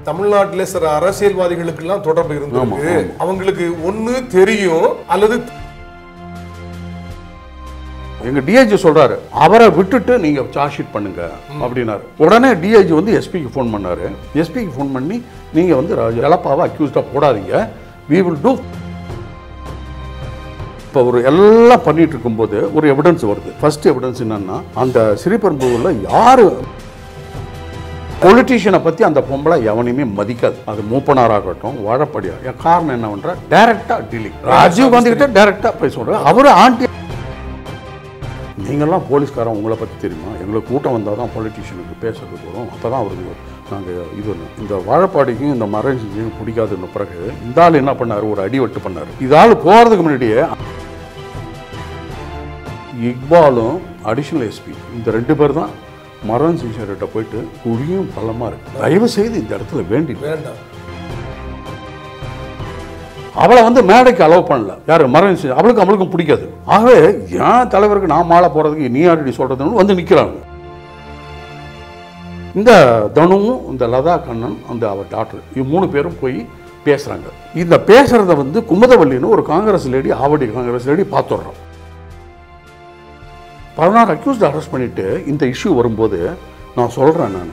தமிழ்நாட்டிலே சில அரசியல்வாதிகளுக்கு எல்லாம் தொடர்பு இருந்திருக்கு அவங்களுக்கு ஒண்ணு தெரியும் அல்லது எங்க டிஐஜி சொல்றாரு அவரை விட்டுட்டு நீங்க சார்ஜ் ஷீட் பண்ணுங்க அப்படின்னாரு உடனே டிஐஜி வந்து எஸ்பிக்கு ஃபோன் பண்ணாரு எஸ்பிக்கு ஃபோன் பண்ணி நீங்க வந்து ராஜ- எலப்பாவை அக்யூஸ்டா போடாதீங்க வி வில் டூ இப்போ ஒரு எல்லாம் பண்ணிட்டு இருக்கும்போது ஒரு எவிடன்ஸ் வருது ஃபர்ஸ்ட் எவிடன்ஸ் என்னன்னா அந்த சிறிபெரும்புல யாரு பொலிட்டீஷியனை பத்தி அந்த பொம்பளை எவனையுமே மதிக்காது அது மூப்பனாராகட்டும் வாழப்படியா என் காரணம் என்ன பண்ற டைரக்டா டீலிங் ராஜீவ் காந்தி கிட்ட டைரக்டா போய் சொல்றேன் அவரு ஆண்டி நீங்கள்லாம் போலீஸ்காரன் உங்களை பற்றி தெரியுமா எங்களுக்கு கூட்டம் வந்தால் தான் பொலிட்டீஷியனுக்கு பேசுறதுக்கு வரும் அப்போ தான் அவருக்கு நாங்கள் இது ஒண்ணு. இந்த வாழைப்பாடிக்கும் இந்த மரஞ்சிக்கும் பிடிக்காதுன்ன பிறகு இந்த ஆள் என்ன பண்ணார் ஒரு அடி வெட்டு பண்ணார் இந்த ஆள் போகிறதுக்கு முன்னாடியே இக்பாலும் அடிஷனல் எஸ்பி இந்த ரெண்டு பேர் தான் மரம் சிங்சர்கிட்ட போயிட்டு குழியும் பள்ளமாக இருக்கு தயவு செய்து இந்த இடத்துல வேண்டி வேண்டாம் அவளை வந்து மேடைக்கு அலோவ் பண்ணல யாரு மரம் சி- அவளுக்கு அவளுக்கும் பிடிக்காது ஆகவே என் தலைவருக்கு நான் மாலை போறதுக்கு நீ யாரடி சொல்றதுன்னு வந்து நிக்கிறாங்க இந்த தனுவும் இந்த லதா கண்ணன் அந்த அவர் டாக்டர் இவங்க மூணு பேரும் போய் பேசுறாங்க இந்த பேசுறத வந்து குமுதவல்லின்னு ஒரு Congress lady Avadi Congress lady பார்த்துடுறோம் பதினாறு அக்யூஸ்ட் அரெஸ்ட் பண்ணிட்டு இந்த இஷ்யூ வரும்போது நான் சொல்றேன் நான்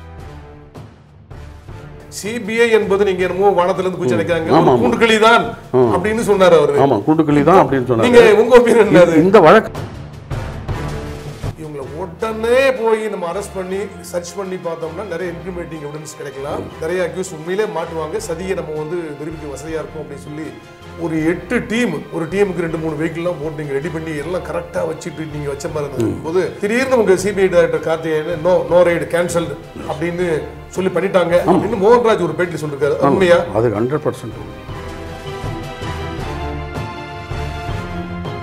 சிபிஐ என்பது நீங்க என்னமோ வானத்துல இருந்து குச்சி அடைக்கிறாங்க ஆமா, ஆமா. கூண்டுகளி தான் அப்படின்னு சொன்னாரு அவரு ஆமா கூட்டுக்களி தான் அப்படின்னு நீங்க சொன்னாங்க உங்க ஒப்பீனியன் என்னது இந்த வழக்கு இவங்களை உடனே போய் நம்ம அரெஸ்ட் பண்ணி சர்ச் பண்ணி பார்த்தோம்னா நிறைய இன்க்ரிமேட்டிங் எவிடன்ஸ் கிடைக்கலாம் நிறைய அக்யூஸ் உண்மையிலே மாட்டுவாங்க சதியை நம்ம வந்து நிரூபிக்க வசதியா இருக்கும் அப்படின்னு சொல்லி ஒரு எட்டு டீம் ஒரு டீமுக்கு ரெண்டு மூணு வெஹிக்கிள்லாம் போட்டு நீங்க ரெடி பண்ணி எல்லாம் கரெக்டா வச்சுட்டு நீங்க வச்ச மாதிரி இருந்தது போது திடீர்னு உங்க CBI director Karthikeyan no no raid cancelled அப்படின்னு சொல்லி பண்ணிட்டாங்க அப்படின்னு மோகன்ராஜ் ஒரு பேட்டி சொல்லிருக்காரு உண்மையா அது ஹண்ட்ரட் பர்சன்ட்